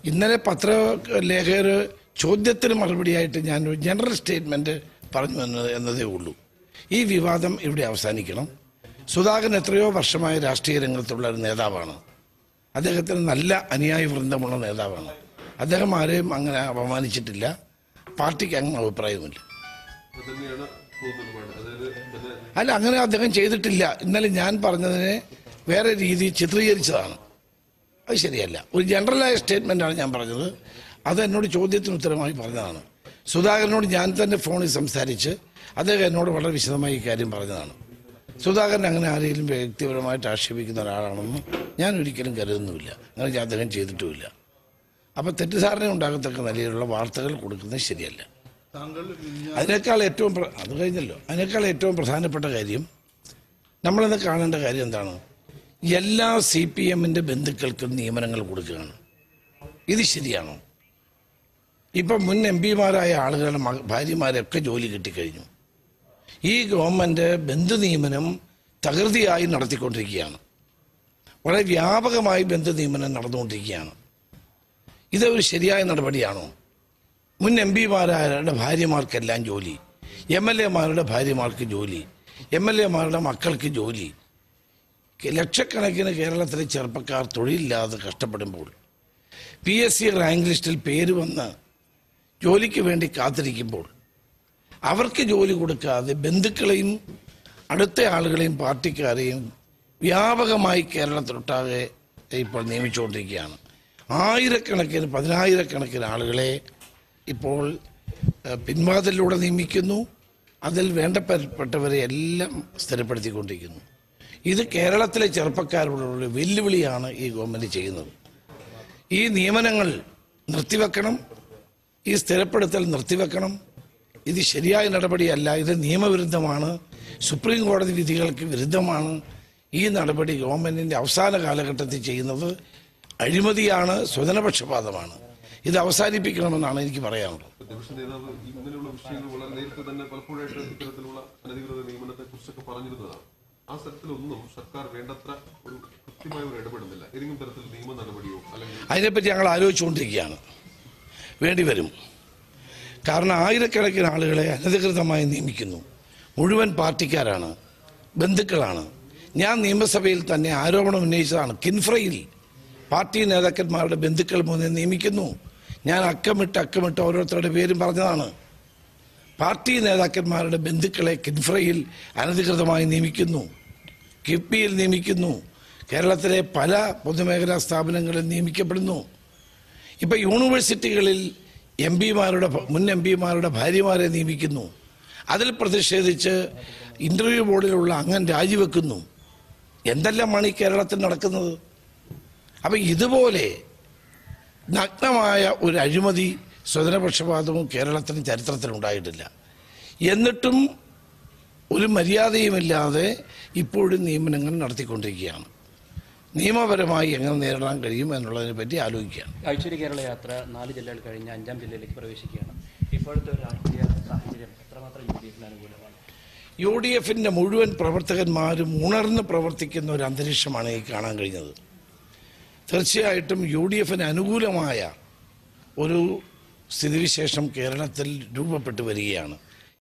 ഇന്നലെ പത്രലേഖകർ ചോദ്യത്തിന് മറുപടിയായിട്ട് ഞാൻ ഒരു ജനറൽ സ്റ്റേറ്റ്മെന്റ് പറഞ്ഞു എന്നത് എന്നതേ ഉള്ളൂ ഈ വിവാദം ഇവിടെ അവസാനിക്കണം സുധാകരൻ എത്രയോ വർഷമായ രാഷ്ട്രീയ രംഗത്തുള്ള ഒരു നേതാവാണ് അദ്ദേഹത്തിന് നല്ല അനുയായി വൃന്ദമുള്ള നേതാവാണ് അദ്ദേഹം ആരെയും അങ്ങനെ അപമാനിച്ചിട്ടില്ല പാർട്ടിക്ക് അങ്ങനെ അഭിപ്രായവുമില്ല അത് തന്നെയാണ് പൊതുനിലപാട് അതായത് പിന്നെ അല്ല അങ്ങനെ അദ്ദേഹം ചെയ്തിട്ടില്ല ഇന്നലെ ഞാൻ പറഞ്ഞതിനെ വേറെ രീതി ചിത്രീകരിച്ചതാണ് അത് ശരിയല്ല ഒരു ജനറലായ സ്റ്റേറ്റ്മെന്റാണ് ഞാൻ പറഞ്ഞത് അത് എന്നോട് ചോദ്യത്തിന് ഉത്തരമായി പറഞ്ഞതാണ് സുധാകരനോട് ഞാൻ തന്നെ ഫോണിൽ സംസാരിച്ച് അദ്ദേഹം എന്നോട് വളരെ വിശദമായി ഈ കാര്യം പറഞ്ഞതാണ് സുധാകരൻ അങ്ങനെ ആരെങ്കിലും വ്യക്തിപരമായിട്ട് ആക്ഷേപിക്കുന്ന ഒരാളാണെന്ന് ഞാൻ ഒരിക്കലും കരുതുന്നുമില്ല അങ്ങനെ ഞാൻ അദ്ദേഹം ചെയ്തിട്ടുമില്ല അപ്പോൾ തെറ്റിദ്ധാരണ ഉണ്ടാകത്തക്ക നിലയിലുള്ള വാർത്തകൾ കൊടുക്കുന്നത് ശരിയല്ല താങ്കൾ മിനിഞ്ഞാ- അതിനേക്കാൾ ഏറ്റവും പ്ര- അത് കഴിഞ്ഞല്ലോ അതിനേക്കാൾ ഏറ്റവും പ്രധാനപ്പെട്ട കാര്യം നമ്മളിന്ന് കാണേണ്ട കാര്യം എന്താണ് എല്ലാ സി പി എമ്മിൻ്റെ ബന്ധുക്കൾക്കും നിയമനങ്ങൾ കൊടുക്കുകയാണ് ഇത് ശരിയാണോ ഇപ്പം മുൻ എം പിമാരായ ആളുകളുടെ മക ഭാര്യമാരൊക്കെ ജോലി കിട്ടിക്കഴിഞ്ഞു ഈ ഗവൺമെൻറ് ബന്ധു നിയമനം തകൃതിയായി നടത്തിക്കൊണ്ടിരിക്കുകയാണ് വളരെ വ്യാപകമായി ബന്ധു നിയമനം നടന്നുകൊണ്ടിരിക്കുകയാണ് ഇത് ഒരു ശരിയായ നടപടിയാണോ മുൻ എം പിമാരുടെ ഭാര്യമാർക്കെല്ലാം ജോലി എം എൽ എമാരുടെ ഭാര്യമാർക്ക് ജോലി എം എൽ എമാരുടെ മക്കൾക്ക് ജോലി ലക്ഷക്കണക്കിന് കേരളത്തിലെ ചെറുപ്പക്കാർ തൊഴിലില്ലാതെ കഷ്ടപ്പെടുമ്പോൾ പി എസ് സി റാങ്ക് ലിസ്റ്റിൽ പേര് വന്ന് ജോലിക്ക് വേണ്ടി കാത്തിരിക്കുമ്പോൾ അവർക്ക് ജോലി കൊടുക്കാതെ ബന്ധുക്കളെയും അടുത്ത ആളുകളെയും പാർട്ടിക്കാരെയും വ്യാപകമായി കേരളത്തിലൊട്ടാകെ ഇപ്പോൾ നിയമിച്ചുകൊണ്ടിരിക്കുകയാണ് ആയിരക്കണക്കിന് പതിനായിരക്കണക്കിന് ആളുകളെ ഇപ്പോൾ ഏഹ്, പിൻവാതിലൂടെ നിയമിക്കുന്നു അതിൽ വേണ്ടപ്പെട്ടവരെ എല്ലാം സ്ഥിരപ്പെടുത്തിക്കൊണ്ടിരിക്കുന്നു ഇത് കേരളത്തിലെ ചെറുപ്പക്കാരോടുള്ള വെല്ലുവിളിയാണ് ഈ ഗവൺമെൻറ് ചെയ്യുന്നത് ഈ നിയമനങ്ങൾ നിർത്തിവെക്കണം ഈ സ്ഥിരപ്പെടുത്തൽ നിർത്തിവെക്കണം ഇത് ശരിയായ നടപടിയല്ല ഇത് നിയമവിരുദ്ധമാണ് സുപ്രീം കോടതി വിധികൾക്ക് വിരുദ്ധമാണ് ഈ നടപടി ഗവൺമെന്റിന്റെ അവസാന കാലഘട്ടത്തിൽ ചെയ്യുന്നത് അഴിമതിയാണ് സ്വജനപക്ഷപാതമാണ് ഇത് അവസാനിപ്പിക്കണമെന്നാണ് എനിക്ക് പറയാനുള്ളത് പ്രതിപക്ഷ നേതാവ് ഇങ്ങനെയുള്ള വിഷയങ്ങൾ വളരെ നേരത്തെ തന്നെ പലപ്പോഴായിട്ട് ഇത്തരത്തിലുള്ള അനധികൃത നിയമനത്തെ കുറിച്ചൊക്കെ പറഞ്ഞിരുന്നതാണ് ആ തരത്തിലൊന്നും സർക്കാർ വേണ്ടത്ര ഒരു കൃത്യമായ ഒരു ഇടപെടുന്നില്ല ഏതെങ്കിലും തരത്തിൽ നിയമ നടപടിയോ അല്ലെങ്കിൽ അതിനെപ്പറ്റി ഞങ്ങൾ ആലോചിച്ചുകൊണ്ടിരിക്കുകയാണ് വേണ്ടിവരും കാരണം ആയിരക്കണക്കിന് ആളുകളെ അനധികൃതമായി നിയമിക്കുന്നു മുഴുവൻ പാർട്ടിക്കാരാണ് ബന്ധുക്കളാണ് ഞാൻ നിയമസഭയിൽ തന്നെ ആരോപണം ഉന്നയിച്ചതാണ് കിൻഫ്രയിൽ പാർട്ടി നേതാക്കന്മാരുടെ ബന്ധുക്കൾ മൂന്ന് നിയമിക്കുന്നു ഞാൻ അക്കമിട്ട് അക്കമിട്ട് ഓരോരുത്തരുടെ പേരും പറഞ്ഞതാണ് പാർട്ടി നേതാക്കന്മാരുടെ ബന്ധുക്കളെ കിൻഫ്രയിൽ അനധികൃതമായി നിയമിക്കുന്നു കിഫ്ബിയിൽ നിയമിക്കുന്നു കേരളത്തിലെ പല പൊതുമേഖലാ സ്ഥാപനങ്ങളിൽ നിയമിക്കപ്പെടുന്നു ഇപ്പം യൂണിവേഴ്സിറ്റികളിൽ എം പിമാരുടെ മുൻ എം പിമാരുടെ ഭാര്യമാരെ നിയമിക്കുന്നു അതിൽ പ്രതിഷേധിച്ച് ഇന്റർവ്യൂ ബോർഡിലുള്ള അംഗം രാജിവെക്കുന്നു എന്തെല്ലാമാണ് ഈ കേരളത്തിൽ നടക്കുന്നത് അപ്പം ഇതുപോലെ നഗ്നമായ ഒരു അഴിമതി സ്വജനപക്ഷപാതവും കേരളത്തിന് ചരിത്രത്തിൽ ഉണ്ടായിട്ടില്ല എന്നിട്ടും ഒരു മര്യാദയുമില്ലാതെ ഇപ്പോഴും നിയമനങ്ങൾ നടത്തിക്കൊണ്ടിരിക്കുകയാണ് നിയമപരമായി എങ്ങനെ നേരിടാൻ കഴിയും എന്നുള്ളതിനെ പറ്റി ആലോചിക്കുകയാണ് ഐശ്വര്യ കേരള യാത്ര നാല് ജില്ലകൾ കഴിഞ്ഞ് അഞ്ചാം ജില്ലയിലേക്ക് പ്രവേശിക്കുകയാണ് ഇപ്പോഴത്തെ ഒരു രാഷ്ട്രീയ സാഹചര്യം എത്രമാത്രം യു ഡി എഫിന് അനുകൂലമാണ് യു ഡി എഫിൻ്റെ മുഴുവൻ പ്രവർത്തകന്മാരും ഉണർന്ന് പ്രവർത്തിക്കുന്ന ഒരു അന്തരീക്ഷമാണ് ഈ കാണാൻ കഴിഞ്ഞത് തീർച്ചയായിട്ടും യു ഡി എഫിന് അനുകൂലമായ ഒരു സ്ഥിതിവിശേഷം കേരളത്തിൽ രൂപപ്പെട്ടു വരികയാണ്